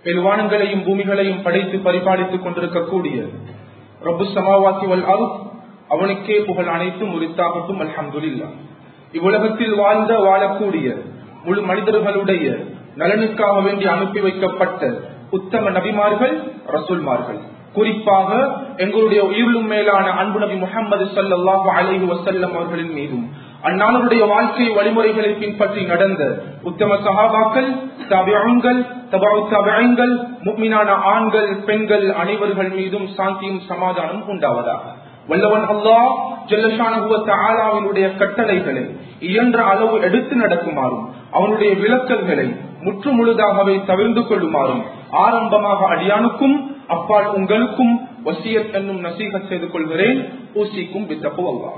பெருவானங்களையும் பூமிகளையும் படைத்து பரிபாலித்துக் கொண்டிருக்கக்கூடிய ரபு சமாவாசி வல் அரு அவனுக்கே புகழ் அனைத்தும் உரித்தாகட்டும் அல்ஹம்துலில்லா இவ்வுலகத்தில் வாழ்ந்த வாழக்கூடிய முழு மனிதர்களுடைய நலனுக்காக வேண்டி அனுப்பி வைக்கப்பட்ட உத்தம நபிமார்கள் ரசூல்மார்கள் குறிப்பாக எங்களுடைய உயிரிலும் மேலான அன்பு நபி முகமது சல்லாஹு அலைஹி வசல்லம் அவர்களின் மீதும் அந்நாளுடைய வாழ்க்கை வழிமுறைகளை பின்பற்றி நடந்த உத்தம சகாபாக்கள் தபியங்கள் தபாங்கள் முக்மினான ஆண்கள் பெண்கள் அனைவர்கள் மீதும் சாந்தியும் சமாதானம் உண்டாவதாக வல்லவன் அல்லாஹ் ஜல்லஷானுடைய கட்டளைகளை இயன்ற அளவு எடுத்து நடக்குமாறும் அவனுடைய விளக்கல்களை முற்று முழுதாகவே தவிர்ந்து கொள்ளுமாறும் ஆரம்பமாக அடியானுக்கும் அப்பால் உங்களுக்கும் வசியத் என்னும் நசீகத் செய்து கொள்கிறேன் ஊசிக்கும் வித்தப்பு அல்லா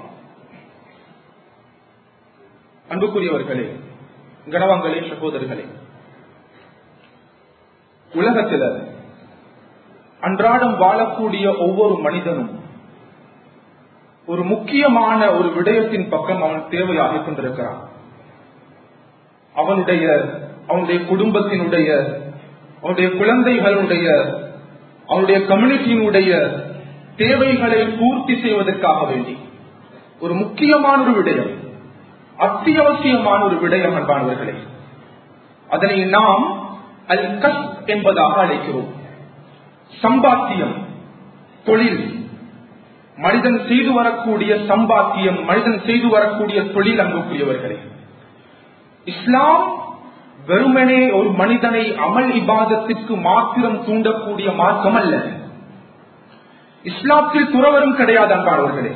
அன்புக்குரியவர்களே கனவங்களே சகோதரர்களே உலகத்தில் அன்றாடம் வாழக்கூடிய ஒவ்வொரு மனிதனும் ஒரு முக்கியமான ஒரு விடயத்தின் பக்கம் அவன் தேவையாக கொண்டிருக்கிறான் அவனுடைய அவனுடைய குடும்பத்தினுடைய அவனுடைய குழந்தைகளுடைய அவனுடைய கம்யூனிட்டியினுடைய தேவைகளை பூர்த்தி செய்வதற்காக வேண்டி ஒரு முக்கியமான ஒரு விடயம் அத்தியாவசியமான ஒரு விடயம் அன்பானவர்களே அதனை நாம் அல் கஸ் என்பதாக அழைக்கிறோம் சம்பாத்தியம் தொழில் மனிதன் செய்து வரக்கூடிய சம்பாத்தியம் மனிதன் செய்து வரக்கூடிய தொழில் அன்புக்குரியவர்களே இஸ்லாம் வெறுமனே ஒரு மனிதனை அமல் இபாதத்திற்கு மாத்திரம் தூண்டக்கூடிய மார்க்கம் அல்ல இஸ்லாத்தில் துறவரும் கிடையாது அன்பானவர்களே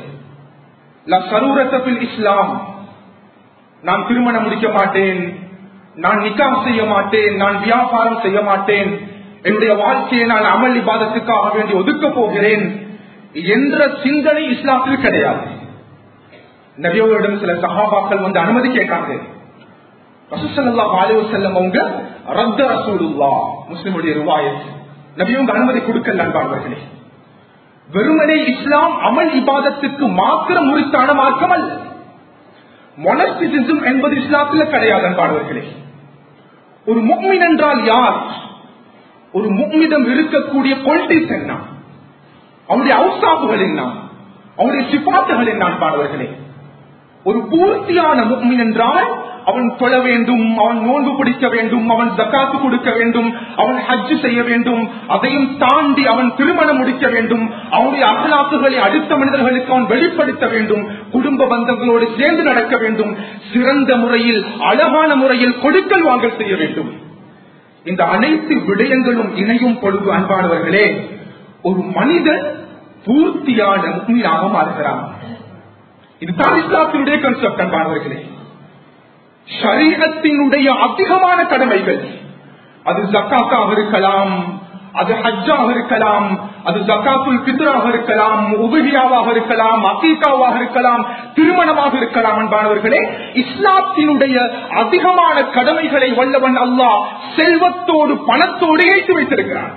இஸ்லாம் நான் திருமணம் முடிக்க மாட்டேன் நான் நிக்காம் செய்ய மாட்டேன் நான் வியாபாரம் செய்ய மாட்டேன் என்னுடைய வாழ்க்கையை நான் அமல் இபாதத்துக்காக வேண்டி ஒதுக்க போகிறேன் என்ற சிந்தனை இஸ்லாத்தில் கிடையாது நபியோரிடம் சில சகாபாக்கள் வந்து அனுமதி கேட்டாங்க ரசூசல்லா வாலிவ செல்லம் அவங்க ரத்த ரசூலுல்லா முஸ்லிமுடைய ருவாயத் நபியவங்க அனுமதி கொடுக்கல அன்பார்களே வெறுமனே இஸ்லாம் அமல் இபாதத்துக்கு மாத்திரம் முறித்தான மார்க்கம் அல்ல மொனஸ்டிசிசம் என்பது இஸ்லாத்தில் கிடையாது அன்பானவர்களே ஒரு முக்மின் என்றால் யார் ஒரு முக்மிதம் இருக்கக்கூடிய கொல்டிஸ் என்ன அவனுடைய அவுசாப்புகள் என்ன அவனுடைய சிப்பாட்டுகள் என்ன அன்பானவர்களே ஒரு பூர்த்தியான முக்மின் என்றால் அவன் தொழ வேண்டும் அவன் நோன்பு பிடிக்க வேண்டும் அவன் ஜக்காத்து கொடுக்க வேண்டும் அவன் ஹஜ்ஜு செய்ய வேண்டும் அதையும் தாண்டி அவன் திருமணம் முடிக்க வேண்டும் அவனுடைய அகலாக்குகளை அடுத்த மனிதர்களுக்கு அவன் வெளிப்படுத்த வேண்டும் குடும்ப பந்தங்களோடு சேர்ந்து நடக்க வேண்டும் சிறந்த முறையில் அழகான முறையில் கொடுக்கல் வாங்கல் செய்ய வேண்டும் இந்த அனைத்து விடயங்களும் இணையும் பொழுது அன்பானவர்களே ஒரு மனிதன் பூர்த்தியான முக்மீனாக மாறுகிறான் இதுதான் இஸ்லாத்தினுடைய கன்செப்ட் அன்பானவர்களே ஷரீரத்தினுடைய அதிகமான கடமைகள் அது ஜக்காத்தாக இருக்கலாம் அது ஹஜ்ஜாக இருக்கலாம் அது ஜக்காத்துல் பித்ராக இருக்கலாம் உபகியாவாக இருக்கலாம் அகீகாவாக இருக்கலாம் திருமணமாக இருக்கலாம் அன்பானவர்களே இஸ்லாத்தினுடைய அதிகமான கடமைகளை வல்லவன் அல்லாஹ் செல்வத்தோடு பணத்தோடு இணைத்து வைத்திருக்கிறான்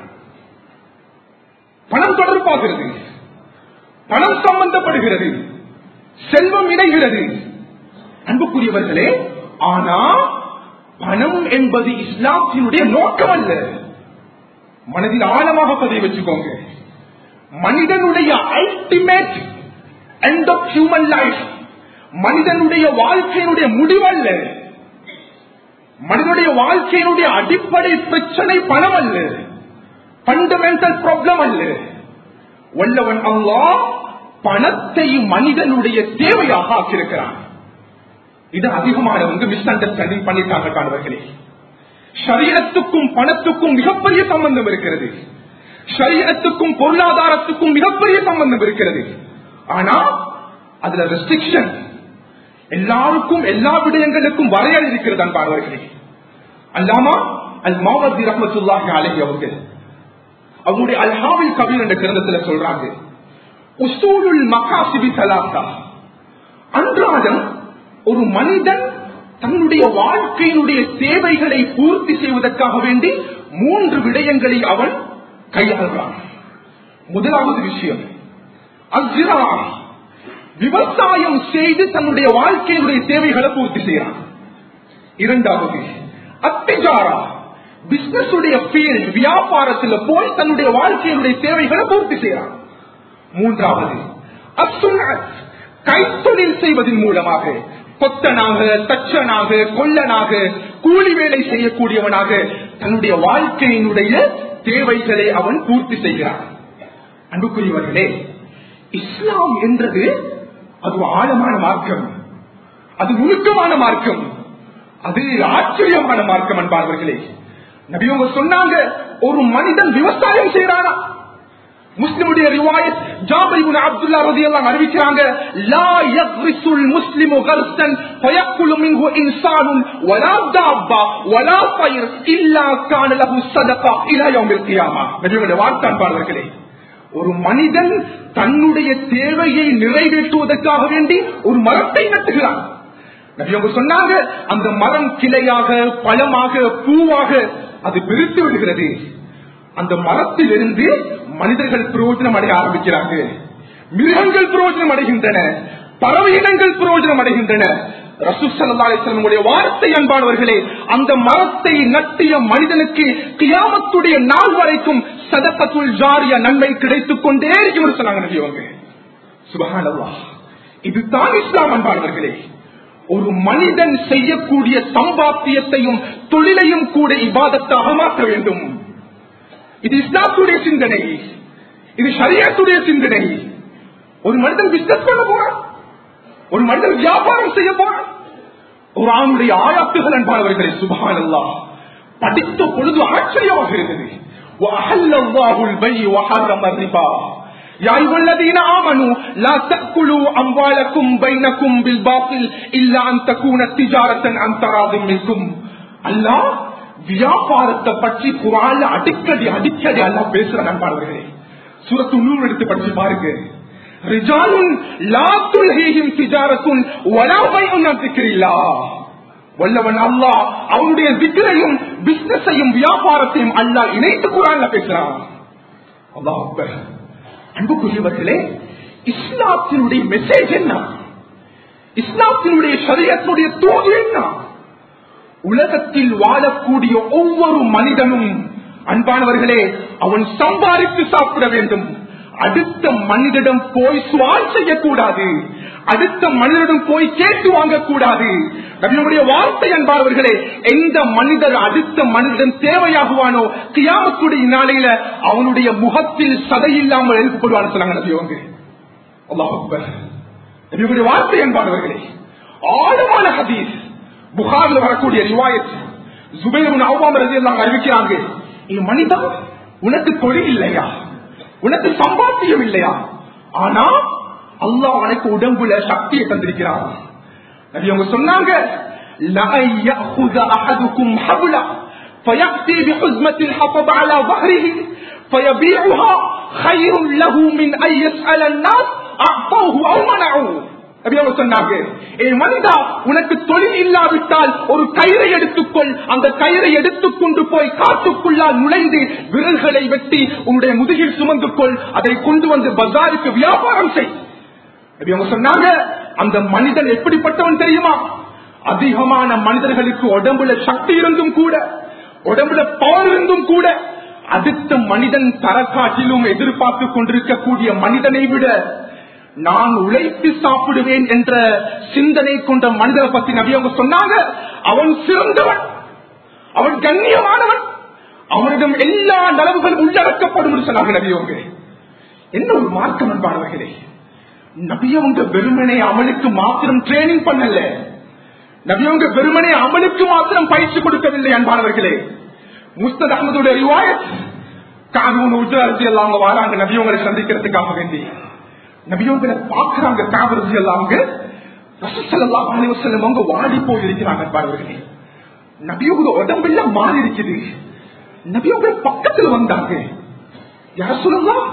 பணம் தொடர்பாகிறது பணம் சம்பந்தப்படுகிறது செல்வம் இணைகிறது அன்புக்குரியவர்களே ஆனா பணம் என்பது இஸ்லாத்தினுடைய நோக்கம் அல்ல மனதில் ஆழமாக பதிவு வச்சுக்கோங்க மனிதனுடைய ultimate end of human life மனிதனுடைய வாழ்க்கையினுடைய முடிவல்ல மனிதனுடைய வாழ்க்கையினுடைய அடிப்படை பிரச்சனை பணம் அல்ல பண்டமெண்டல் ப்ராப்ளம் அல்ல வல்லவன் அல்லா பணத்தை மனிதனுடைய தேவையாக ஆக்கியிருக்கிறான் இது அதிகமானவங்க மிஸ் அண்டர்ஸ்டாண்டிங் பண்ணிட்டாங்க காணவர்களே சரீரத்துக்கும் பணத்துக்கும் மிகப்பெரிய சம்பந்தம் இருக்கிறது சரீரத்துக்கும் பொருளாதாரத்துக்கும் மிகப்பெரிய சம்பந்தம் இருக்கிறது ஆனா அதுல ரெஸ்ட்ரிக்ஷன் எல்லாருக்கும் எல்லா விடயங்களுக்கும் வரையறை இருக்கிறது அன்பானவர்களே அல்லாமா அல் மாவதி ரஹமத்துல்லாஹி அலஹி அவர்கள் அவங்களுடைய அல்ஹாவில் கபீர் என்ற கிரந்தத்துல சொல்றாங்க உசூலுல் மகாசிபி சலாத்தா அன்றாடம் ஒரு மனிதன் தன்னுடைய வாழ்க்கையினுடைய தேவைகளை பூர்த்தி செய்வதற்காக வேண்டி மூன்று விடயங்களை அவன் கையாளுகிறான் முதலாவது விஷயம் அஸ்ரா விவசாயம் செய்து தன்னுடைய வாழ்க்கையினுடைய தேவைகளை பூர்த்தி செய்யறான் இரண்டாவது அத்திஜாரா பிசினஸ் உடைய ஃபீல்ட் வியாபாரத்துல போய் தன்னுடைய வாழ்க்கையினுடைய தேவைகளை பூர்த்தி செய்யறான் மூன்றாவது அசுன்னத் கைத்தொழில் செய்வதன் மூலமாக கொத்தனாக தச்சனாக கொல்லனாக கூலி வேலை செய்யக்கூடியவனாக தன்னுடைய வாழ்க்கையினுடைய தேவைகளை அவன் பூர்த்தி செய்கிறான் அன்புக்குரியவர்களே இஸ்லாம் என்றது அது ஆழமான மார்க்கம் அது நுணுக்கமான மார்க்கம் அது ஆச்சரியமான மார்க்கம் அன்பார்களே நபியவங்க சொன்னாங்க ஒரு மனிதன் விவசாயம் செய்யறானா முஸ்லிமுடைய ரிவாயத் ஜாபர் இப்னு அப்துல்லா ரலியல்லாஹு அறிவிக்கிறாங்க லா யக்ரிசுல் முஸ்லிமு கர்சன் ஃபயக்குலு மின்ஹு இன்சானுன் வலா தாப்பா வலா பயிர் இல்லா கான லஹு ஸதகா இலா யௌமில் கியாமா நபியுடைய வார்த்தை அன்பார்களே ஒரு மனிதன் தன்னுடைய தேவையை நிறைவேற்றுவதற்காக வேண்டி ஒரு மரத்தை நட்டுகிறான் நபி அவங்க சொன்னாங்க அந்த மரம் கிளையாக பழமாக பூவாக அது பிரித்து விடுகிறது அந்த மரத்திலிருந்து மனிதர்கள் பிரயோஜனம் அடைய ஆரம்பிக்கிறாங்க மிருகங்கள் பிரயோஜனம் அடைகின்றன பறவை இனங்கள் பிரயோஜனம் அடைகின்றன ரசூசல்லாடைய வார்த்தை அன்பானவர்களே அந்த மரத்தை நட்டிய மனிதனுக்கு கியாமத்துடைய நாள் வரைக்கும் சதப்பத்துள் ஜாரிய நன்மை கிடைத்துக் கொண்டே இருக்கும் சொன்னாங்க நபி அவங்க சுபஹானல்லா இதுதான் இஸ்லாம் அன்பானவர்களே ஒரு மனிதன் செய்யக்கூடிய சம்பாத்தியத்தையும் தொழிலையும் கூட இபாதத்தாக மாற்ற வேண்டும் இது இஸ்லாத்துடைய சிந்தனை இது ஷரியாத்துடைய சிந்தனை ஒரு மனிதன் பிசினஸ் பண்ண போறான் ஒரு மனிதன் வியாபாரம் செய்ய போறான் ஒரு ஆணுடைய ஆயாத்துகள் அன்பானவர்களை சுபஹானல்லா படித்த பொழுது ஆச்சரியமாக இருந்தது وأحل الله البيع وحرم الربا يا أيها الذين آمنوا لا تأكلوا أموالكم بينكم بالباطل إلا أن تكون تجارة عن تراض منكم الله வியாபாரத்தை பற்றி குரான்ல அடிக்கடி அடிக்கடி அல்லா பேசுற நண்பாளர்களே சூரத்து நூறு எடுத்து படிச்சு பாருங்க ரிஜாலுன் லா துல்ஹீஹிம் திஜாரத்துன் வலா பைஉன் அன் திக்ரில்லாஹ் வல்லவன் அல்லாஹ் அவனுடைய திக்ரையும் பிசினஸையும் வியாபாரத்தையும் அல்லாஹ் இணைத்து குரான்ல பேசுறான் அல்லாஹ் அக்பர் அன்புக்குரியவர்களே இஸ்லாத்தினுடைய மெசேஜ் என்ன இஸ்லாத்தினுடைய சரியத்தினுடைய தூது என்ன உலகத்தில் வாழக்கூடிய ஒவ்வொரு மனிதனும் அன்பானவர்களே அவன் சம்பாதித்து சாப்பிட வேண்டும் அடுத்த மனிதனிடம் போய் சுவால் செய்யக்கூடாது அடுத்த மனிதனிடம் போய் கேட்டு வாங்கக்கூடாது நம்முடைய வார்த்தை அன்பானவர்களே எந்த மனிதர் அடுத்த மனிதன் தேவையாகுவானோ கியாமத்துடைய நாளையில அவனுடைய முகத்தில் சதையில்லாமல் எழுப்பப்படுவான்னு சொன்னாங்க நபி அவங்க அல்லாஹ் அக்பர் நபியுடைய வார்த்தை அன்பானவர்களே ஆழமான ஹதீஸ் புகாரில் வரக்கூடிய ரிவாயத் ஜுபேர் அவ்வாம் ரதி எல்லாம் அறிவிக்கிறாங்க இது மனிதா உனக்கு தொழில் இல்லையா உனக்கு சம்பாத்தியம் இல்லையா ஆனா அல்லாஹ் உனக்கு உடம்புல சக்தியை தந்திருக்கிறார் நபி அவங்க சொன்னாங்க لأن يأخذ أحدكم حبلا فيأتي بحزمة الحطب على ظهره فيبيعها خير له من أن يسأل الناس أعطوه أو منعوه சொன்னாங்க மனிதா உனக்கு தொழில் இல்லாவிட்டால் ஒரு கயிறை எடுத்துக்கொள் அந்த கயிறை எடுத்துக்கொண்டு போய் காட்டுக்குள்ளால் நுழைந்து விரல்களை வெட்டி உன்னுடைய முதுகில் சுமந்து கொள் அதை கொண்டு வந்து பஜாருக்கு வியாபாரம் செய் அவங்க சொன்னாங்க அந்த மனிதன் எப்படிப்பட்டவன் தெரியுமா அதிகமான மனிதர்களுக்கு உடம்புல சக்தி இருந்தும் கூட உடம்புல பவர் இருந்தும் கூட அடுத்த மனிதன் தரக்காட்டிலும் எதிர்பார்த்து கொண்டிருக்கக்கூடிய மனிதனை விட நான் உழைத்து சாப்பிடுவேன் என்ற சிந்தனை கொண்ட மனிதரை பத்தி நபி அவங்க சொன்னாங்க அவன் சிறந்தவன் அவன் கண்ணியமானவன் அவனிடம் எல்லா நலவுகள் உள்ளடக்கப்படும் சொன்னாங்க நபி அவங்க என்ன ஒரு மார்க்கம் என்பார்களே நபியவங்க வெறுமனே அவனுக்கு மாத்திரம் ட்ரைனிங் பண்ணல நபியவங்க வெறுமனே அவனுக்கு மாத்திரம் பயிற்சி கொடுக்கவில்லை அன்பானவர்களே முஸ்தத் அகமதுடைய ரிவாயத் காதூன் உஜரத்தி எல்லாம் அவங்க வராங்க நபியவங்களை சந்திக்கிறதுக்காக வேண்டி நபியவங்களை பாக்குறாங்க காவிரத்தி எல்லாம் அவங்க ரசூசல்லாஹு அலைஹி வஸல்லம் அவங்க வாடி போய் இருக்கிறாங்க அன்பானவர்களே நபியோட உடம்பெல்லாம் மாறி இருக்குது நபியோட பக்கத்துல வந்தாங்க யார சொல்லலாம்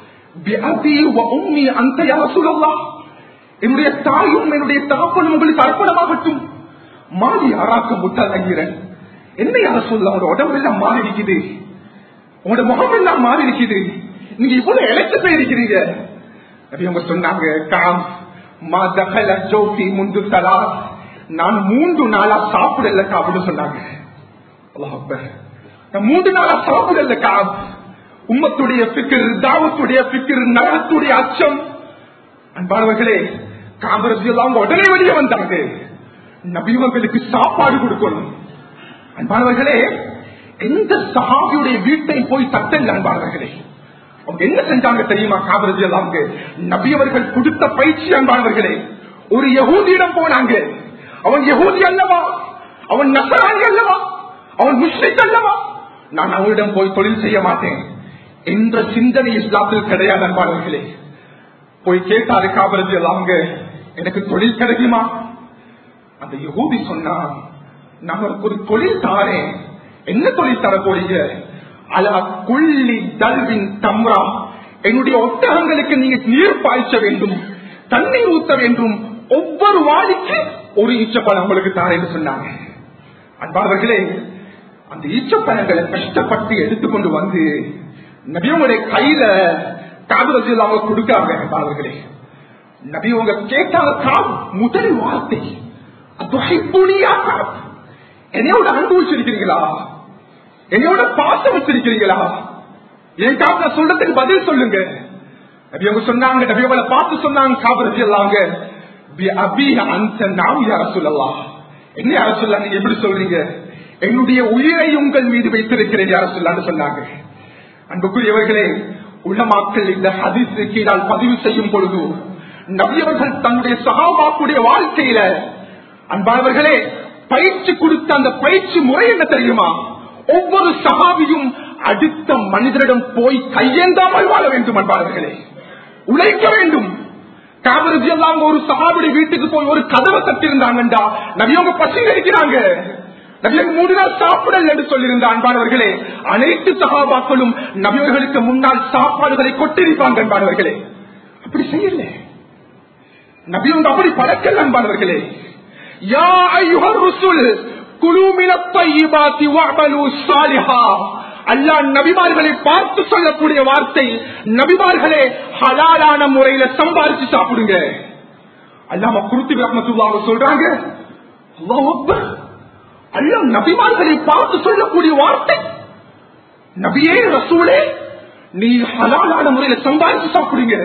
அந்த யார சொல்லலாம் என்னுடைய தாயும் என்னுடைய தகப்பனும் உங்களுக்கு அர்ப்பணமாகட்டும் மாறி யாராக்க முட்டாளங்கிறேன் என்ன யார சொல்ல உங்களோட உடம்பு எல்லாம் மாறி இருக்குது உங்களோட முகம் எல்லாம் மாறி இருக்குது நீங்க இவ்வளவு இழைத்து போயிருக்கிறீங்க நபி அவங்க சொன்னாங்க காம் மா தகல ஜோதி முந்து தலா நான் மூன்று நாளா சாப்பிடல அப்படின்னு சொன்னாங்க அல்லாஹ் அக்பர். நான் மூன்று நாளா சாப்பிடல காப் உம்மத்துடைய பிக்கர் தாவத்துடைய பிக்கர் நகரத்துடைய அச்சம் அன்பானவர்களே காங்கிரஸ் எல்லாம் உடனே வெளியே வந்தாங்க நபிவங்களுக்கு சாப்பாடு கொடுக்கணும் அன்பானவர்களே எந்த சஹாபியுடைய வீட்டை போய் தட்டல் அன்பானவர்களே அவங்க என்ன செஞ்சாங்க தெரியுமா காபரஜி எல்லாம் நபியவர்கள் கொடுத்த பயிற்சி அன்பானவர்களே ஒரு யகூதியிடம் போனாங்க அவன் யகூதி அல்லவா அவன் நசராணி அல்லவா அவன் முஸ்லிக் அல்லவா நான் அவனிடம் போய் தொழில் செய்ய மாட்டேன் என்ற சிந்தனை இஸ்லாத்தில் கிடையாது அன்பானவர்களே போய் கேட்டாரு காபரஜி எல்லாம் எனக்கு தொழில் கிடைக்குமா அந்த யகூதி சொன்னா நான் உனக்கு ஒரு தொழில் தாரேன் என்ன தொழில் தர போறீங்க அலா குள்ளி தல்வின் தம்ரா என்னுடைய ஒட்டகங்களுக்கு நீங்க நீர் பாய்ச்ச வேண்டும் தண்ணீர் ஊத்த வேண்டும் ஒவ்வொரு வாடிக்கு ஒரு ஈச்சப்பழம் உங்களுக்கு தாரேன்னு சொன்னாங்க அன்பாளர்களே அந்த ஈச்சப்பழங்களை கஷ்டப்பட்டு எடுத்துக்கொண்டு வந்து நபியவங்களுடைய கையில காதல் அவங்க கொடுக்காங்க அன்பாளர்களே நபி உங்க கேட்டாங்க முதல் வார்த்தை என்னையோட அன்பு வச்சிருக்கிறீங்களா என்னையோட பாசம் வச்சிருக்கிறீங்களா என் காப்புல சொல்றதுக்கு பதில் சொல்லுங்க நபி அவங்க சொன்னாங்க நபி அவங்களை பார்த்து சொன்னாங்க காபரஜி எல்லாங்க சொல்லலாம் என்ன யார சொல்ல நீங்க எப்படி சொல்றீங்க என்னுடைய உயிரை உங்கள் மீது வைத்திருக்கிறேன் யார சொல்லான்னு சொன்னாங்க அன்புக்குரியவர்களே உள்ளமாக்கள் இந்த ஹதீஸ் கீழால் பதிவு செய்யும் பொழுது நபியவர்கள் தன்னுடைய சகாபாக்குடைய வாழ்க்கையில அன்பானவர்களே பயிற்சி கொடுத்த அந்த பயிற்சி முறை என்ன தெரியுமா ஒவ்வொரு சகாபியும் அடுத்த மனிதரிடம் போய் கையேந்தாமல் வாழ வேண்டும் அன்பாளர்களே உழைக்க வேண்டும் காவிரி எல்லாம் ஒரு சகாபுடைய வீட்டுக்கு போய் ஒரு கதவை தட்டிருந்தாங்கண்டா நவியவங்க பசியில் இருக்கிறாங்க நபியங்க மூணு நாள் சாப்பிடல் என்று சொல்லியிருந்த அன்பானவர்களே அனைத்து சகாபாக்களும் நபியவர்களுக்கு முன்னால் சாப்பாடுகளை கொட்டிருப்பாங்க அன்பானவர்களே அப்படி செய்யல நபியவங்க அப்படி பழக்கல் அன்பானவர்களே யா ஐயுஹர் ருசுல் குலு மினத் தய்யிபாத்தி வஅமலு ஸாலிஹா அல்லா நபிமார்களை பார்த்து சொல்லக்கூடிய வார்த்தை நபிமார்களே ஹலாலான முறையில சம்பாரிச்சு சாப்பிடுங்க அல்லாம குருத்தி ரஹமத்துல்லாஹ் சொல்றாங்க அல்லாஹ் அக்பர் அல்லா நபிமார்களை பார்த்து சொல்லக்கூடிய வார்த்தை நபியே ரசூலே நீ ஹலாலான முறையில சம்பாரிச்சு சாப்பிடுங்க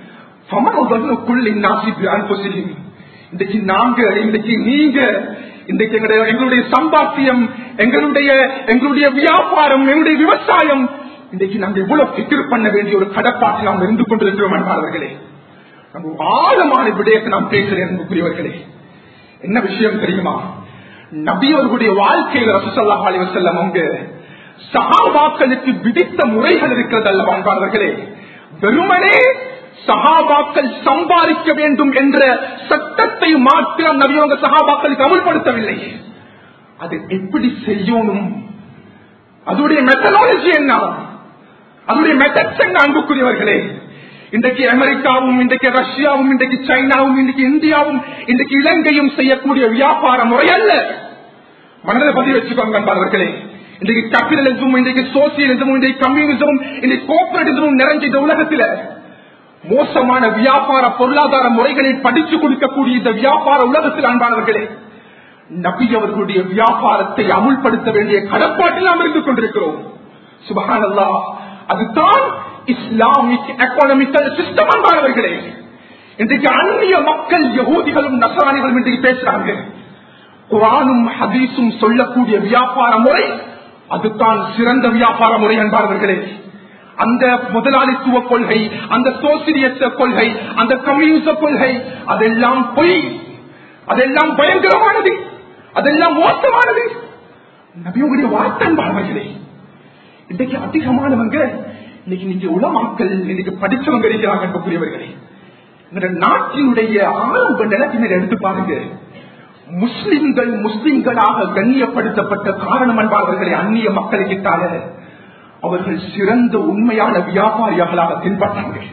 இன்றைக்கு நாங்க இன்றைக்கு நீங்க இன்றைக்கு எங்களுடைய எங்களுடைய சம்பாத்தியம் எங்களுடைய எங்களுடைய வியாபாரம் எங்களுடைய விவசாயம் இன்றைக்கு நாங்க எவ்வளவு பிக்கர் பண்ண வேண்டிய ஒரு கடப்பாட்டில் நாம் இருந்து கொண்டிருக்கிறோம் என்பார்களே நம்ம ஆழமான விடயத்தை நாம் பேசுகிறேன் அன்புக்குரியவர்களே என்ன விஷயம் தெரியுமா நபி அவர்களுடைய வாழ்க்கையில் ரசூசல்லா அலி வசல்லம் அவங்க சகாபாக்களுக்கு விதித்த முறைகள் இருக்கிறது அல்ல வாழ்வார்களே வெறுமனே சகாபாக்கள் சம்பாதிக்க வேண்டும் என்ற சட்டத்தை மாத்திரம் நபியவங்க சகாபாக்களுக்கு அமல்படுத்தவில்லை அது எப்படி செய்யணும் அதோடைய மெத்தனாலஜி என்ன அதோடைய மெத்தட்ஸ் என்ன அன்புக்குரியவர்களே இன்றைக்கு அமெரிக்காவும் இன்றைக்கு ரஷ்யாவும் இன்றைக்கு சைனாவும் இன்றைக்கு இந்தியாவும் இன்றைக்கு இலங்கையும் செய்யக்கூடிய வியாபார முறை அல்ல மனதில் பதிவு வச்சுக்கோங்க நண்பர்களே இன்றைக்கு கேபிட்டலிசமும் இன்றைக்கு சோசியலிசமும் இன்றைக்கு கம்யூனிசமும் இன்றைக்கு கோஆபரேட்டிசமும் நிறைஞ்ச இந்த உலகத்தில் மோசமான வியாபார பொருளாதார முறைகளை படித்து கொடுக்கக்கூடிய இந்த வியாபார உலகத்தில் அன்பானவர்களே நபி அவர்களுடைய வியாபாரத்தை அமுல்படுத்த வேண்டிய கடப்பாட்டில் நாம் இருந்து கொண்டிருக்கிறோம் சுபகான் அல்லா அதுதான் இஸ்லாமிக் எக்கானமிக்கல் சிஸ்டம் அன்பானவர்களே இன்றைக்கு அந்நிய மக்கள் யகூதிகளும் நசராணிகளும் இன்றைக்கு பேசுறாங்க குரானும் ஹதீஸும் சொல்லக்கூடிய வியாபார முறை அதுதான் சிறந்த வியாபார முறை என்பார்களே அந்த முதலாளித்துவ கொள்கை அந்த சோசியலிச கொள்கை அந்த கம்யூனிச கொள்கை அதெல்லாம் பொய் அதெல்லாம் பயங்கரமானது அதெல்லாம் மோசமானது நபியுடைய வார்த்தைபாளர்களே இன்னைக்கு அதிகமானவங்க இன்னைக்கு நீங்க உலமாக்கள் இன்னைக்கு படிச்சவங்க இருக்கிறாங்க என்பக்கூடியவர்களே இந்த நாட்டினுடைய ஆரம்ப நிலத்தினர் எடுத்து பாருங்க முஸ்லிம்கள் முஸ்லிம்களாக கண்ணியப்படுத்தப்பட்ட காரணம் என்பார்களே அந்நிய மக்களுக்கிட்டால அவர்கள் சிறந்த உண்மையான வியாபாரிகளாக தென்பட்டார்கள்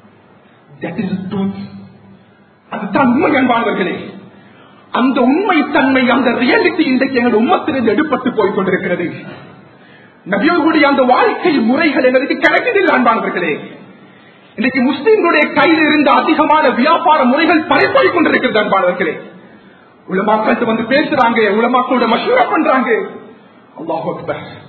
அதுதான் உண்மை என்பார்களே அந்த உண்மை தன்மை அந்த ரியாலிட்டி இன்றைக்கு எங்கள் உம்மத்திலிருந்து எடுப்பட்டு போய் கொண்டிருக்கிறது நபியோருடைய அந்த வாழ்க்கை முறைகள் எங்களுக்கு கிடைக்கவில்லை அன்பானவர்களே இன்னைக்கு முஸ்லிம்களுடைய கையில் இருந்த அதிகமான வியாபார முறைகள் பறிப்போய் கொண்டிருக்கிறது அன்பானவர்களே உலமாக்கள் வந்து பேசுறாங்க உலமாக்களோட மசூரா பண்றாங்க அல்லாஹ் அக்பர்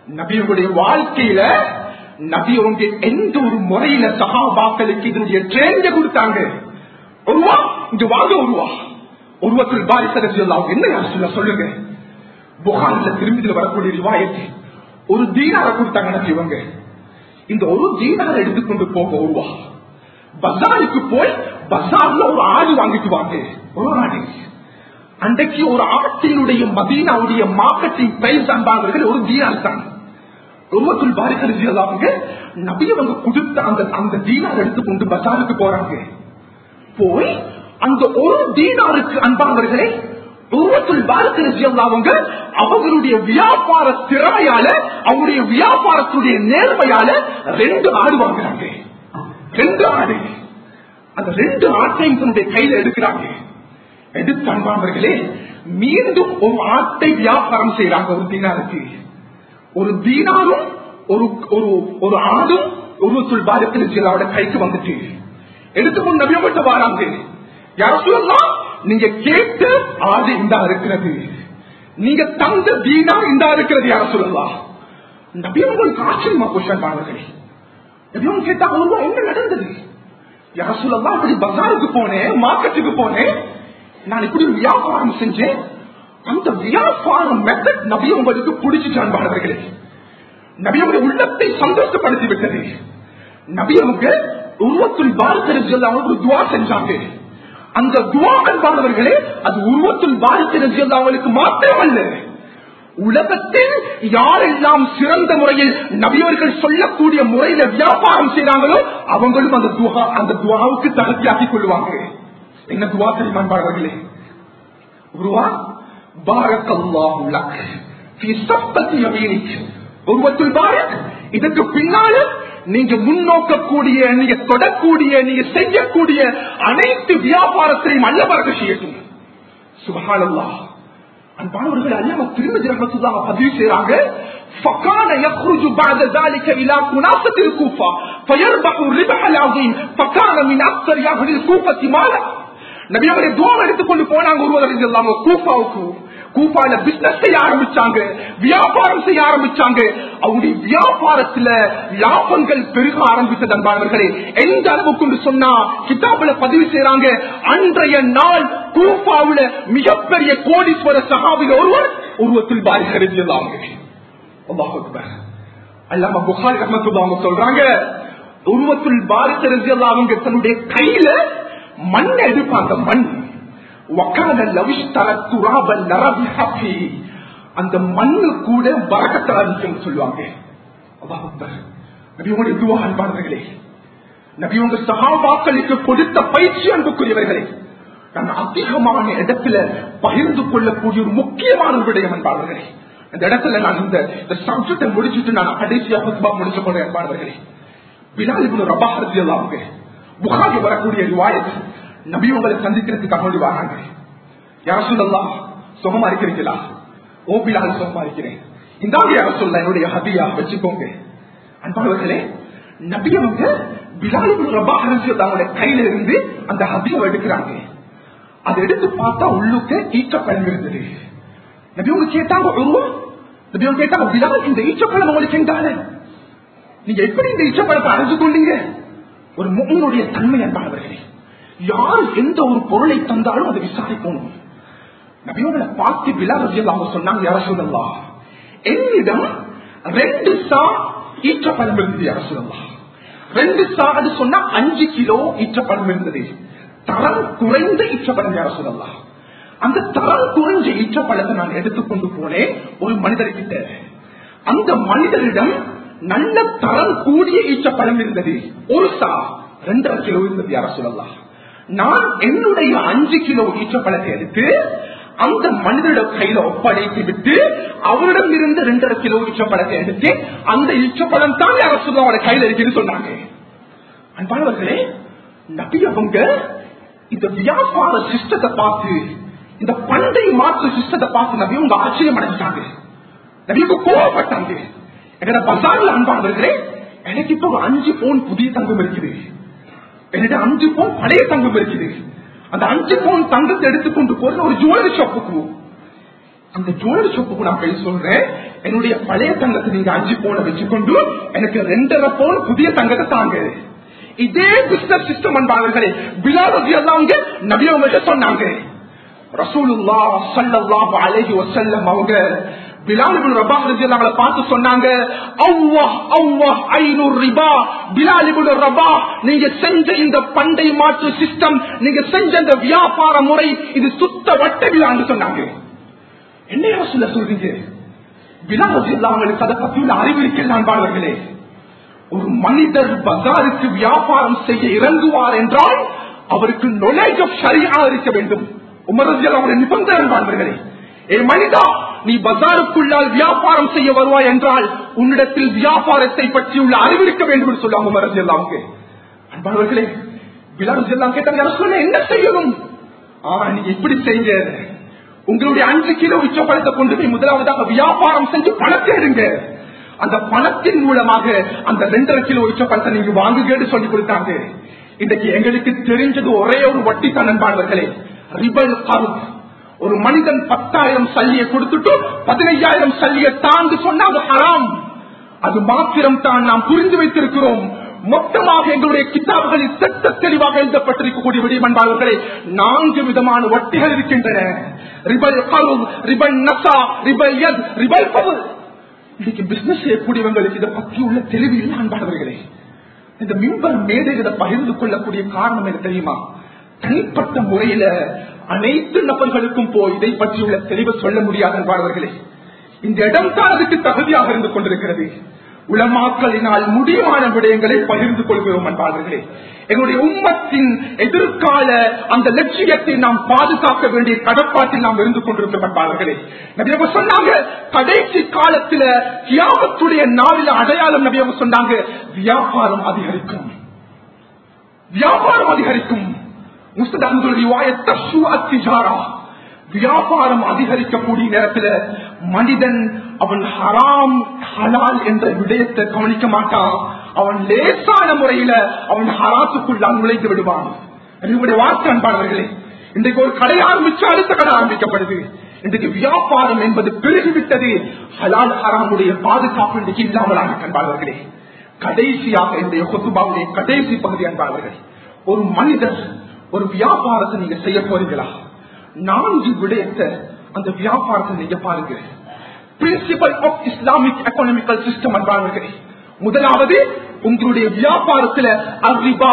நபியுடைய வாழ்க்கையில நபி அவங்க எந்த ஒரு முறையில சகாபாக்களுக்கு இதனுடைய ட்ரெயின கொடுத்தாங்க ஒருவா இங்க வாங்க ஒருவா உருவத்தில் பாரிசரசி அவங்க என்ன யார் சொல்ல சொல்லுங்க புகாரில திரும்பிதில் வரக்கூடிய ரிவாயத்து ஒரு தீனார கொடுத்தாங்க நபி இவங்க இந்த ஒரு தீனார எடுத்துக்கொண்டு போக ஒருவா பஜாருக்கு போய் பஜார்ல ஒரு ஆடு வாங்கிட்டு வாங்க ஒரு ஆடு அன்றைக்கு ஒரு ஆட்டினுடைய மதீனாவுடைய மார்க்கெட்டிங் பிரைஸ் அன்பார்கள் ஒரு தீனார் தான் உருவத்துள் பாரிசரசி அவங்க நபி அவங்க கொடுத்த அந்த அந்த தீனார் எடுத்துக்கொண்டு பஜாருக்கு போறாங்க போய் அந்த ஒரு தீனாருக்கு அன்பானவர்களே உருவத்துள் பாரதிய அவங்க அவங்களுடைய வியாபார திறமையால அவங்களுடைய வியாபாரத்துடைய நேர்மையால ரெண்டு ஆடு வாங்குறாங்க ரெண்டு ஆடு அந்த ரெண்டு ஆட்டையும் தன்னுடைய கையில எடுக்கிறாங்க எடுத்து அன்பானவர்களே மீண்டும் ஒரு ஆட்டை வியாபாரம் செய்யறாங்க ஒரு தீனாருக்கு ஒரு தீனாரும் ஒரு ஒரு ஒரு ஆடும் உருவத்துள் பாரதிய கைக்கு வந்துட்டு எடுத்துக்கொண்டு நபியப்பட்டு வராங்க யார் சொல்லலாம் நீங்க கேட்டு ஆடு இந்தா இருக்கிறது நீங்க தந்த தீனா இந்தா இருக்கிறது யார சொல்லலாம் நபியம் உங்களுக்கு ஆச்சரியமா கொஷன் பாருங்களே நபியம் கேட்டா ஒருவா என்ன நடந்தது யார சொல்லலாம் இப்படி பஜாருக்கு போனேன் மார்க்கெட்டுக்கு போனேன் நான் இப்படி வியாபாரம் செஞ்சேன் அந்த வியாபாரம் மெத்தட் நபி உங்களுக்கு பிடிச்சிட்டான் பாடவர்களே நபியுடைய உள்ளத்தை சந்தோஷப்படுத்தி விட்டது நபியமுக்கு உருவத்துள் பாரதிய அவங்க ஒரு துவா செஞ்சாங்க அந்த துவா அன்பானவர்களே அது உருவத்துள் பாரதிய அவங்களுக்கு மாத்திரமல்ல உலகத்தில் யாரெல்லாம் சிறந்த முறையில் நபியவர்கள் சொல்லக்கூடிய முறையில வியாபாரம் செய்யறாங்களோ அவங்களும் அந்த துவா அந்த துவாவுக்கு தகுதியாக்கிக் கொள்வாங்க என்ன துவா தெரியுமா அன்பானவர்களே உருவா பாரக் உருவத்துள் பாரக் இதற்கு பின்னால நீங்க முன்னோக்கக்கூடிய நீங்க தொடக்கூடிய நீங்க செய்யக்கூடிய அனைத்து வியாபாரத்திலையும் அல்லவரக செய்யட்டும் சுபகானல்லா அன்பானவர்கள் அல்லாம திருமதி ரஹமத்துல்லாஹ் பதிவு செய்றாங்க فكان يخرج بعد ذلك الى منافة الكوفة فيربح الربح العظيم فكان من اكثر اهل الكوفة مالا நபி அவரை துவம் எடுத்துக்கொண்டு போனாங்க ஒருவர் இல்லாம கூஃபாவுக்கு கூப்பால பிசினஸ் செய்ய ஆரம்பிச்சாங்க வியாபாரம் செய்ய ஆரம்பிச்சாங்க அவருடைய வியாபாரத்துல லாபங்கள் பெருக ஆரம்பித்தது அன்பானவர்களே எந்த அளவுக்கு சொன்னா கிதாபுல பதிவு செய்யறாங்க அன்றைய நாள் கூப்பாவுல மிகப்பெரிய கோடீஸ்வர சகாபில ஒருவர் உருவத்தில் பாரிசரித்து அல்லாம புகாரி ரஹமத்துல்லா அவங்க சொல்றாங்க உருவத்துல் பாரிசரித்து அவங்க தன்னுடைய கையில மண் எடுப்பாங்க மண் அந்த மண்ணு கூட வரக்கத்தாதிக்கும் சொல்லுவாங்க நபியோட துவா அன்பானவர்களே நபியோங்க சகாபாக்களுக்கு கொடுத்த பயிற்சி அன்புக்குரியவர்களே நான் அதிகமான இடத்துல பகிர்ந்து கொள்ளக்கூடிய ஒரு முக்கியமான விடயம் அன்பானவர்களே அந்த இடத்துல நான் இந்த சப்ஜெக்டை முடிச்சுட்டு நான் கடைசியாக முடிச்ச போன அன்பானவர்களே பிலாலிபுன் ரபாஹரதி அவங்க புகாரி வரக்கூடிய ரிவாயத் நபி உங்களை சந்திக்கிறதுக்காக வேண்டி வராங்க யார் சொல்லலாம் சுகமா இருக்கிறீங்களா ஓபிலால் சுகமா இருக்கிறேன் இந்தாங்க யார் சொல்ல என்னுடைய ஹதியா வச்சுக்கோங்க அன்பானவர்களே நபி அவங்க பிலாலிபுன் ரபாஹரதி அவங்களுடைய கையில இருந்து அந்த ஹதியை எடுக்கிறாங்க அதை எடுத்து பார்த்தா உள்ளுக்கு ஈச்சப்பழம் இருந்தது நபி உங்க கேட்டாங்க உருவம் நபி அவங்க கேட்டாங்க பிலால் இந்த ஈச்சப்பழம் உங்களுக்கு எங்கால நீங்க எப்படி இந்த ஈச்சப்பழத்தை அறிஞ்சு கொண்டீங்க ஒரு முகனுடைய தன்மை அன்பானவர்களே யார் எந்த ஒரு பொருளை தந்தாலும் அதை விசாரிக்கணும் நபியோட பார்த்து விழாவதில் அவங்க சொன்னாங்க யார சொல்லலாம் என்னிடம் ரெண்டு சா ஈற்றப்பழம் இருந்தது யார சொல்லலாம் ரெண்டு சா அது சொன்னா அஞ்சு கிலோ ஈற்றப்பழம் இருந்தது தரம் குறைந்த ஈற்றப்பழம் யார சொல்லலாம் அந்த தரம் குறைஞ்ச ஈற்றப்பழத்தை நான் எடுத்துக்கொண்டு போனேன் ஒரு மனிதர்கிட்ட அந்த மனிதரிடம் நல்ல தரம் கூடிய ஈச்சப்பழம் இருந்தது ஒரு சா ரெண்டரை கிலோ இருந்தது யார சொல்லலாம் நான் என்னுடைய அஞ்சு கிலோ ஈச்சப்பழத்தை எடுத்து அந்த மனிதரோட கையில ஒப்படைத்து விட்டு அவரிடம் இருந்து ரெண்டரை கிலோ ஈச்சப்பழத்தை எடுத்து அந்த ஈச்சப்பழம் தான் யார சொல்ல அவரோட கையில இருக்குன்னு சொன்னாங்க அன்பானவர்களே நபி அவங்க இந்த வியாபார சிஸ்டத்தை பார்த்து இந்த பண்டை மாற்று சிஸ்டத்தை பார்த்து நபி உங்க ஆச்சரியம் அடைஞ்சாங்க நபிக்கு கோவப்பட்டாங்க என்னோட பசாரில் அன்பானவர்களே எனக்கு இப்ப ஒரு அஞ்சு பவுன் புதிய தங்கம் இருக்குது என்னிட அஞ்சு பவுன் பழைய தங்கம் இருக்குது அந்த அஞ்சு பவுன் தங்கத்தை எடுத்துக்கொண்டு போற ஒரு ஜுவல்லரி ஷாப்புக்கு அந்த ஜுவல்லரி ஷாப்புக்கு நான் போய் சொல்றேன் என்னுடைய பழைய தங்கத்தை நீங்க அஞ்சு போன வச்சுக்கொண்டு எனக்கு ரெண்டரை போன் புதிய தங்கத்தை தாங்க இதே பிசினஸ் சிஸ்டம் அன்பாளர்களே பிலாரதி எல்லாம் நபியவங்க சொன்னாங்க ரசூலுல்லா சல்லல்லாஹு அலைஹி வஸல்லம் அவங்க பிலால் இப்னு ரபாஹ் ரலியல்லாஹு அன்ஹு பார்த்து சொன்னாங்க அல்லாஹ் அல்லாஹ் ஐநூறு ரிபா பிலால் இப்னு ரபாஹ் நீங்க செஞ்ச இந்த பண்டை மாற்று சிஸ்டம் நீங்க செஞ்ச இந்த வியாபார முறை இது சுத்த வட்ட விழான்னு சொன்னாங்க என்ன சொல்ல சொல்றீங்க பிலால் ரலியல்லாஹு அவங்களுக்கு அதை பத்தி உள்ள அறிவு இருக்கலாம் பாருங்களே ஒரு மனிதர் பஜாருக்கு வியாபாரம் செய்ய இறங்குவார் என்றால் அவருக்கு knowledge of ஷரியா இருக்க வேண்டும் உமரஜல் அவருடைய நிபந்தனை வாழ்வர்களே ஏ மனிதா நீ பஜாருக்குள்ளால் வியாபாரம் செய்ய வருவாய் என்றால் உன்னிடத்தில் வியாபாரத்தை பற்றி உள்ள அறிவு இருக்க வேண்டும் என்று சொல்லுவாங்க உமரஜல் அவங்க அன்பானவர்களே பிலால் எல்லாம் கேட்டாங்க சொல்ல என்ன செய்யணும் ஆ நீங்க இப்படி செய்யுங்க உங்களுடைய அஞ்சு கிலோ உச்ச பழத்தை கொண்டு போய் முதலாவதாக வியாபாரம் செஞ்சு பணத்தை எடுங்க அந்த பணத்தின் மூலமாக அந்த ரெண்டரை கிலோ உச்ச பழத்தை நீங்க வாங்குகன்னு சொல்லி கொடுத்தாங்க இன்றைக்கு எங்களுக்கு தெரிஞ்சது ஒரே ஒரு வட்டி தான் அன்பானவர்களே ரிபல் கருப் ஒரு மனிதன் பத்தாயிரம் சல்லியை கொடுத்துட்டு பதினையாயிரம் சல்லியை தாண்டு சொன்னா அது ஹராம் அது மாத்திரம் தான் நாம் புரிந்து வைத்திருக்கிறோம் மொத்தமாக எங்களுடைய கிதாபுகளில் திட்ட தெளிவாக எழுதப்பட்டிருக்கக்கூடிய விடியமன்பாளர்களே நான்கு விதமான வட்டிகள் இருக்கின்றன ரிபல் கருப் ரிபல் நசா ரிபல் யத் ரிபல் பவுல் இன்னைக்கு பிசினஸ் செய்யக்கூடியவங்களுக்கு இதை பற்றி உள்ள தெளிவு இல்லை அன்பானவர்களே இந்த மின்பர் மேடைகளை பகிர்ந்து கொள்ளக்கூடிய காரணம் என்ன தெரியுமா தனிப்பட்ட முறையில அனைத்து நபர்களுக்கும் போய் இதை பற்றியுள்ள தெளிவு சொல்ல முடியாத அன்பானவர்களே இந்த இடம் தான் அதுக்கு தகுதியாக இருந்து கொண்டிருக்கிறது உளமாக்கலினால் முடிவான விடயங்களை பகிர்ந்து கொள்கிறோம் அன்பாளர்களே எங்களுடைய உம்மத்தின் எதிர்கால அந்த லட்சியத்தை நாம் பாதுகாக்க வேண்டிய கடப்பாட்டில் நாம் இருந்து கொண்டிருக்கிறோம் அன்பாளர்களே நபியவங்க சொன்னாங்க கடைசி காலத்துல தியாகத்துடைய நாளில அடையாளம் நபியவங்க சொன்னாங்க வியாபாரம் அதிகரிக்கும் வியாபாரம் அதிகரிக்கும் முஸ்தத் அஹமது ரிவாய தஸ்ஸு அத்திஜாரா வியாபாரம் அதிகரிக்கக்கூடிய நேரத்தில் மனிதன் அவன் ஹராம் ஹலால் என்ற விடயத்தை கவனிக்க மாட்டான் அவன் லேசான முறையில அவன் ஹராத்துக்குள்ளால் நுழைந்து விடுவான் என்னுடைய வார்த்தை அன்பானவர்களே இன்றைக்கு ஒரு கடை ஆரம்பிச்சு அடுத்த கடை ஆரம்பிக்கப்படுது இன்றைக்கு வியாபாரம் என்பது பெருகிவிட்டது ஹலால் ஹராமுடைய பாதுகாப்பு இன்றைக்கு இல்லாமலாக அன்பாளர்களே கடைசியாக என்னுடைய கொத்துபாவுடைய கடைசி பகுதி அன்பாளர்களே ஒரு மனிதர் ஒரு வியாபாரத்தை நீங்க செய்ய போறீங்களா நான்கு விடயத்தை அந்த வியாபாரத்தை நீங்க பாருங்க principle of Islamic economical system அன்பார்களே முதலாவது உங்களுடைய வியாபாரத்துல அரிபா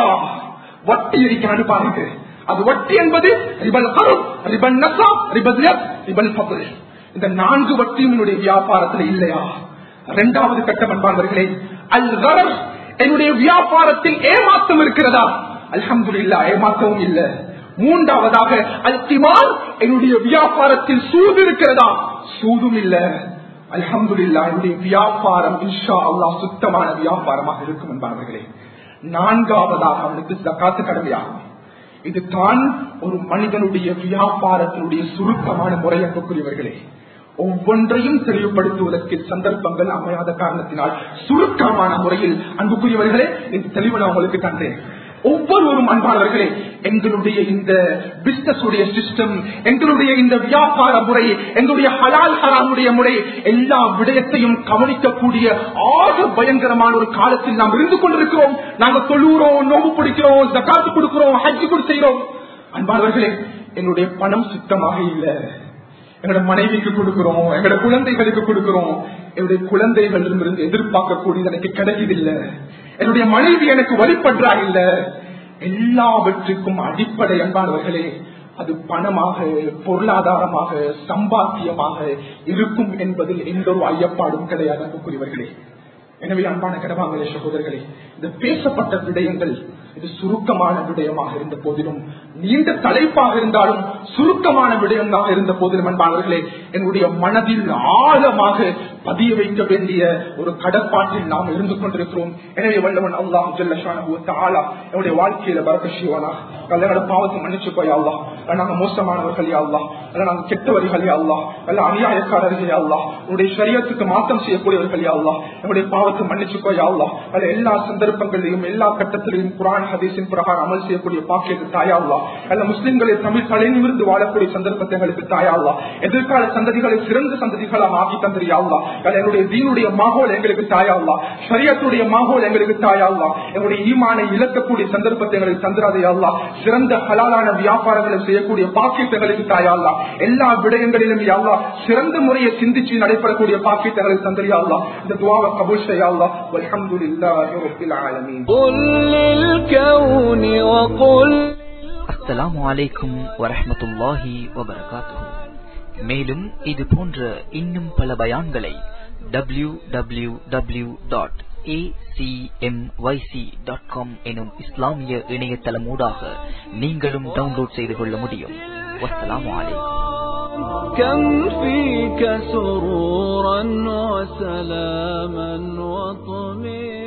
வட்டி இருக்கிறான்னு பாருங்க அது வட்டி என்பது ரிபல் கரும் ரிபல் நசா ரிபல் ரிபல் பபுல் இந்த நான்கு வட்டியும் என்னுடைய வியாபாரத்துல இல்லையா இரண்டாவது கட்டம் அன்பார்களே அல் கரர் என்னுடைய வியாபாரத்தில் ஏமாற்றம் இருக்கிறதா அல்ஹம்துல்லா ஏமாற்றவும் இல்லை மூன்றாவதாக அல்திமார் என்னுடைய வியாபாரத்தில் சூது இருக்கிறதா சூதும் இல்ல அல்ஹம்துல்லா என்னுடைய வியாபாரம் இன்ஷா அல்லா சுத்தமான வியாபாரமாக இருக்கும் என்பார்களே நான்காவதாக அவனுக்கு காத்து கடமையாகும் இதுதான் ஒரு மனிதனுடைய வியாபாரத்தினுடைய சுருக்கமான முறை அன்புக்குரியவர்களே ஒவ்வொன்றையும் தெளிவுபடுத்துவதற்கு சந்தர்ப்பங்கள் அமையாத காரணத்தினால் சுருக்கமான முறையில் அன்புக்குரியவர்களே இந்த தெளிவு நான் உங்களுக்கு தந்தேன் ஒவ்வொருவரும் அன்பாளர்களே எங்களுடைய இந்த பிசினஸ் உடைய சிஸ்டம் எங்களுடைய இந்த வியாபார முறை எங்களுடைய ஹலால் ஹராமுடைய முறை எல்லா விடயத்தையும் கவனிக்கக்கூடிய ஆக பயங்கரமான ஒரு காலத்தில் நாம் இருந்து கொண்டிருக்கிறோம் நாங்க தொழுகிறோம் நோம்பு பிடிக்கிறோம் ஜக்காத்து கொடுக்கிறோம் ஹஜ்ஜு கூட செய்கிறோம் அன்பாளர்களே என்னுடைய பணம் சுத்தமாக இல்லை எங்களோட மனைவிக்கு கொடுக்கிறோம் எங்களோட குழந்தைகளுக்கு கொடுக்கிறோம் என்னுடைய குழந்தைகளிடமிருந்து எதிர்பார்க்கக்கூடியது எனக்கு கிடைக்குதில்லை என்னுடைய மனைவி எனக்கு வழிபடுறா இல்ல எல்லாவற்றுக்கும் அடிப்படை அன்பானவர்களே அது பணமாக பொருளாதாரமாக சம்பாத்தியமாக இருக்கும் என்பதில் எந்த ஒரு ஐயப்பாடும் கிடையாது அன்புக்குரியவர்களே எனவே அன்பான கடவாங்களே சகோதரர்களே இந்த பேசப்பட்ட விடயங்கள் இது சுருக்கமான விடயமாக இருந்த போதிலும் நீண்ட தலைப்பாக இருந்தாலும் சுருக்கமான விடயமாக இருந்த போதிலும் அன்பானவர்களே என்னுடைய மனதில் ஆழமாக பதிய வைக்க வேண்டிய ஒரு கடப்பாட்டில் நாம் இருந்து கொண்டிருக்கிறோம் எனவே வல்லவன் அல்லாஹ் ஜல்லஷானா என்னுடைய வாழ்க்கையில பரக்க செய்வானா கல்லோட பாவத்தை மன்னிச்சு போய் அல்லா நாங்க மோசமானவர்கள் அல்லா அல்ல நாங்க கெட்டவர்கள் அல்லா அல்ல அநியாயக்காரர்கள் அல்லா உன்னுடைய சரியத்துக்கு மாற்றம் செய்யக்கூடியவர்கள் அல்லா என்னுடைய பாவத்தை மன்னிச்சு போய் அல்லா அல்ல எல்லா சந்தர்ப்பங்களிலும் எல்லா கட்டத்திலையும் குரான் ஹதீஸின் பிரகாரம் அமல் செய்யக்கூடிய பாக்கியத்து தாயாவா அல்ல முஸ்லிம்களை தமிழ் தலைநிமிருந்து வாழக்கூடிய சந்தர்ப்பத்தை எங்களுக்கு தாயாவா எதிர்கால சந்ததிகளை சிறந்த சந்ததிகளாக ஆக்கி தந்திரியாவா அல்ல எங்களுடைய தீனுடைய மாகோல் எங்களுக்கு தாயா அல்லா ஷரியத்துடைய மாகோல் எங்களுக்கு தாயா அல்லா எங்களுடைய ஈமானை இழக்கக்கூடிய சந்தர்ப்பத்தை எங்களுக்கு தந்திராதையா அல்லா சிறந்த ஹலாலான வியாபாரங்களை செய்யக்கூடிய பாக்கியத்தை எங்களுக்கு தாயா அல்லா எல்லா விடயங்களிலும் யா அல்லாஹ் சிறந்த முறையை சிந்திச்சு நடைபெறக்கூடிய பாக்கியத்தை எங்களுக்கு தந்திரியா அல்லா இந்த துவாவை கபூல் செய்யா அல்லா வல்ஹம்துலில்லாஹி ரப்பில் ஆலமீன் قل للكون وقل அஸ்ஸலாமு அலைக்கும் வரஹ்மத்துல்லாஹி வபரகாத்துஹு மேலும் இது போன்ற இன்னும் பல பயான்களை W W W dot dot com எனும் இஸ்லாமிய இணையதளமூடாக நீங்களும் டவுன்லோட் செய்து கொள்ள முடியும் வஸ்ஸலாமு அலைக்கும் كم فيك سرورا وسلاما وطمئنا